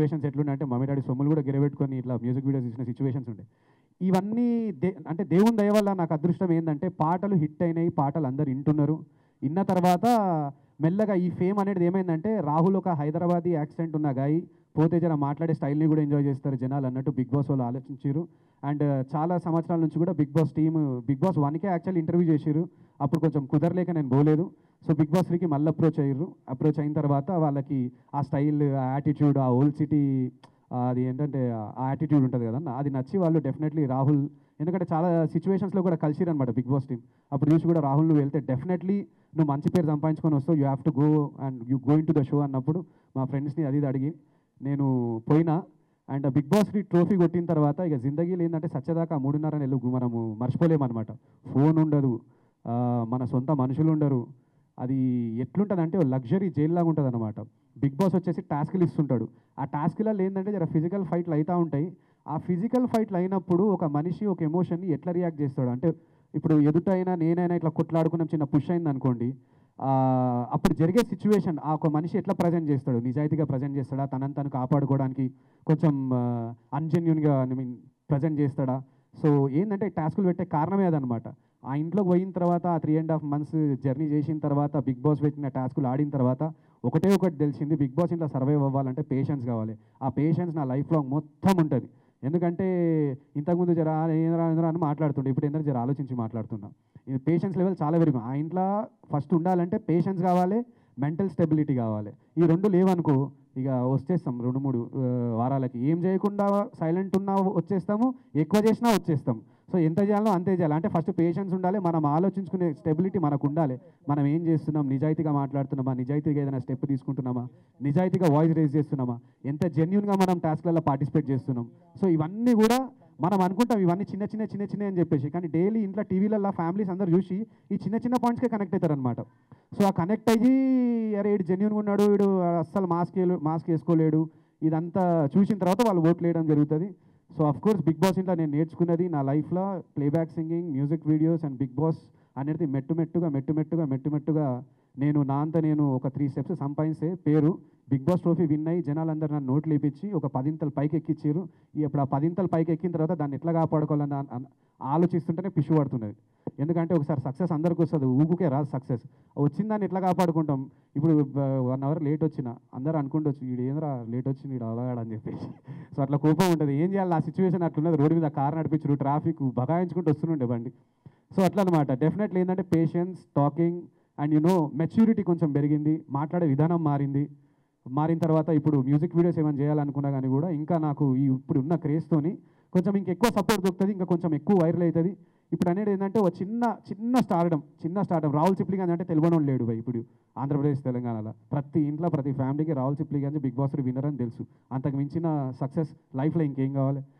situations ఎట్లుండే అంటే mummy daddy సొమ్ములు కూడా గిరబెట్టుకొని ఇట్లా మ్యూజిక్ వీడియోస్ ఇచ్చిన సిచ్యువేషన్స్ ఉండే ఇవన్నీ దే అంటే దేవుని దయ వల్ల నాకు అదృష్టం ఏంటంటే పాటలు హిట్ అయినాయి పాటలు అందరు వింటున్నారు విన్న తర్వాత మెల్లగా ఈ ఫేమ్ అనేది ఏమైందంటే రాహుల్ ఒక హైదరాబాదీ యాక్సిడెంట్ ఉన్న గాయి పోతే జర మాట్లాడే స్టైల్ని కూడా ఎంజాయ్ చేస్తారు జనాలు అన్నట్టు బిగ్ బాస్ వాళ్ళు ఆలోచించారు అండ్ చాలా సంవత్సరాల నుంచి కూడా big boss team big boss వన్కే యాక్చువల్ ఇంటర్వ్యూ చేసిరు అప్పుడు కొంచెం కుదరలేక నేను పోలేదు సో బిగ్ బాస్ త్రీకి మళ్ళీ అప్రోచ్ అయ్యారు అప్రోచ్ అయిన తర్వాత వాళ్ళకి ఆ స్టైల్ ఆ యాటిట్యూడ్ ఆ ఓల్డ్ సిటీ అది ఏంటంటే ఆ యాటిట్యూడ్ ఉంటుంది కదన్న అది నచ్చి వాళ్ళు డెఫినెట్లీ రాహుల్ ఎందుకంటే చాలా సిచ్యువేషన్స్లో కూడా కలిసిరు అనమాట బిగ్ బాస్ టీమ్ అప్పుడు చూసి కూడా రాహుల్ నువ్వు వెళ్తే డెఫినెట్లీ నువ్వు మంచి పేరు సంపాదించుకొని వస్తావు you have to go and you going to the show అన్నప్పుడు మా ఫ్రెండ్స్ని అది ఇది అడిగి నేను పోయినా అండ్ బిగ్ బాస్ ట్రోఫీ కొట్టిన తర్వాత ఇక జిందగీలో ఏంటంటే సత్యదాకా మూడున్నర నెలలు మనము మర్చిపోలేమన్నమాట ఫోన్ ఉండదు ఆ, మన సొంత మనుషులు ఉండరు అది ఎట్లుంటుంది అంటే లగ్జరీ జైల్లాగా ఉంటుంది అనమాట బిగ్ బాస్ వచ్చేసి టాస్క్లు ఇస్తుంటాడు ఆ టాస్క్లలో ఏంటంటే జర ఫిజికల్ ఫైట్లు అవుతూ ఉంటాయి ఆ ఫిజికల్ ఫైట్లు అయినప్పుడు ఒక మనిషి ఒక ఎమోషన్ని ఎట్లా రియాక్ట్ చేస్తాడు అంటే ఇప్పుడు ఎదుటైనా నేనైనా ఇట్లా కొట్లాడుకున్నాం చిన్న పుష్ అయింది అనుకోండి ఆ, అప్పుడు జరిగే సిచ్యువేషన్ ఆ ఒక మనిషి ఎట్లా ప్రజెంట్ చేస్తాడు నిజాయితీగా ప్రజెంట్ చేస్తాడా తనని తను కాపాడుకోవడానికి కొంచెం అన్జెన్యున్గా ఐ మీన్ ప్రజెంట్ చేస్తాడా సో ఏంటంటే టాస్కులు పెట్టే కారణమే అదనమాట ఆ ఇంట్లోకి పోయిన తర్వాత ఆ three and half months journey చేసిన తర్వాత బిగ్ బాస్ పెట్టిన టాస్కులు ఆడిన తర్వాత ఒకటే ఒకటి తెలిసింది బిగ్ బాస్ ఇంట్లో సర్వైవ్ అవ్వాలంటే పేషెన్స్ కావాలి ఆ పేషెన్స్ నా లైఫ్ లాంగ్ మొత్తం ఉంటుంది ఎందుకంటే ఇంతకుముందు జర "ఆ, ఏందిరా ఏందిరా అని మాట్లాడుతుండే ఇప్పుడు ఏంటంటే జర ఆలోచించి మాట్లాడుతున్నా ఇది పేషెన్స్ లెవెల్ చాలా పెరిగి ఆ ఇంట్లో ఫస్ట్ ఉండాలంటే పేషెన్స్ కావాలి మెంటల్ స్టెబిలిటీ కావాలి ఈ రెండు లేవనుకో ఇక వచ్చేస్తాం రెండు మూడు ఆ, వారాలకి ఏం చేయకుండా సైలెంట్ ఉన్నా వచ్చేస్తాము ఎక్కువ చేసినా వచ్చేస్తాం సో ఎంత చేయాలో అంతే చేయాలి అంటే ఫస్ట్ పేషెన్స్ ఉండాలి మనం ఆలోచించుకునే స్టెబిలిటీ మనకు ఉండాలి మనం ఏం చేస్తున్నాం నిజాయితీగా మాట్లాడుతున్నామా నిజాయితీగా ఏదైనా స్టెప్ తీసుకుంటున్నామా నిజాయితీగా వాయిస్ రేజ్ చేస్తున్నామా ఎంత జెన్యున్గా మనం టాస్క్లలో పార్టిసిపేట్ చేస్తున్నాం సో ఇవన్నీ కూడా మనం అనుకుంటాం ఇవన్నీ చిన్న చిన్న చిన్న చిన్న అని చెప్పేసి కానీ డైలీ ఇంట్లో టీవీలలో ఫ్యామిలీస్ అందరూ చూసి ఈ చిన్న చిన్న పాయింట్స్కే కనెక్ట్ అవుతారు అనమాట సో ఆ కనెక్ట్ అయ్యి అరే వీడు జెన్యున్గా ఉన్నాడు వీడు అస్సలు మాస్క్ మాస్క్ వేసుకోలేడు ఇదంతా చూసిన తర్వాత వాళ్ళు ఓట్లు వేయడం జరుగుతుంది so of course big boss ఇంట్లో నేను నేర్చుకున్నది నా లైఫ్లో playback singing music videos and big boss అనేది మెట్టు మెట్టుగా మెట్టు మెట్టుగా మెట్టు మెట్టుగా నేను నా అంత నేను ఒక త్రీ స్టెప్స్ సంపాదించే పేరు బిగ్ బాస్ ట్రోఫీ విన్ అయ్యి జనాలందరూ నన్ను నోట్లు లేపించి ఒక పదింతలు పైకి ఎక్కిచ్చారు ఇప్పుడు ఆ పదింతలు పైకి ఎక్కిన తర్వాత దాన్ని ఎట్లా కాపాడుకోవాలని అన్- అన్- ఆలోచిస్తుంటేనే పిషు పడుతున్నది ఎందుకంటే ఒకసారి సక్సెస్ అందరికి వస్తుంది ఊగుకే రాదు సక్సెస్ వచ్చిన దాన్ని ఎట్లా కాపాడుకుంటాం ఇప్పుడు వన్ అవర్ లేట్ వచ్చిన అందరూ అనుకుంటొచ్చు వీడు ఏంద్రా లేట్ వచ్చి వీడు అవగాడు అని చెప్పేసి సో అట్లా కోపం ఉంటుంది ఏం చేయాలి ఆ సిచ్యువేషన్ అట్లున్నది రోడ్డు మీద కార్ నడిపించరు ట్రాఫిక్ బగాయించుకుంటూ వస్తుండే బండి సో అట్లా అనమాట డెఫినెట్లీ ఏంటంటే patience talking and you know maturity కొంచెం పెరిగింది మాట్లాడే విధానం మారింది మారిన తర్వాత ఇప్పుడు మ్యూజిక్ వీడియోస్ ఏమైనా చేయాలనుకున్నా కానీ కూడా ఇంకా నాకు ఈ ఇప్పుడు ఉన్న క్రేజ్తోని కొంచెం ఇంకెక్కువ సపోర్ట్ దొరుకుతుంది ఇంకా కొంచెం ఎక్కువ వైరల్ అవుతుంది ఇప్పుడు అనేది ఏంటంటే ఒక చిన్న చిన్న స్టార్డమ్ చిన్న స్టార్డమ్ రాహుల్ సిప్లిగంజ్ అంటే తెలియడం లేడు భయ్ ఇప్పుడు ఆంధ్రప్రదేశ్ తెలంగాణలో ప్రతి ఇంట్లో ప్రతి ఫ్యామిలీకి Rahul Sipligunj big boss winner అని తెలుసు అంతకు మించిన సక్సెస్ లైఫ్లో ఇంకేం కావాలి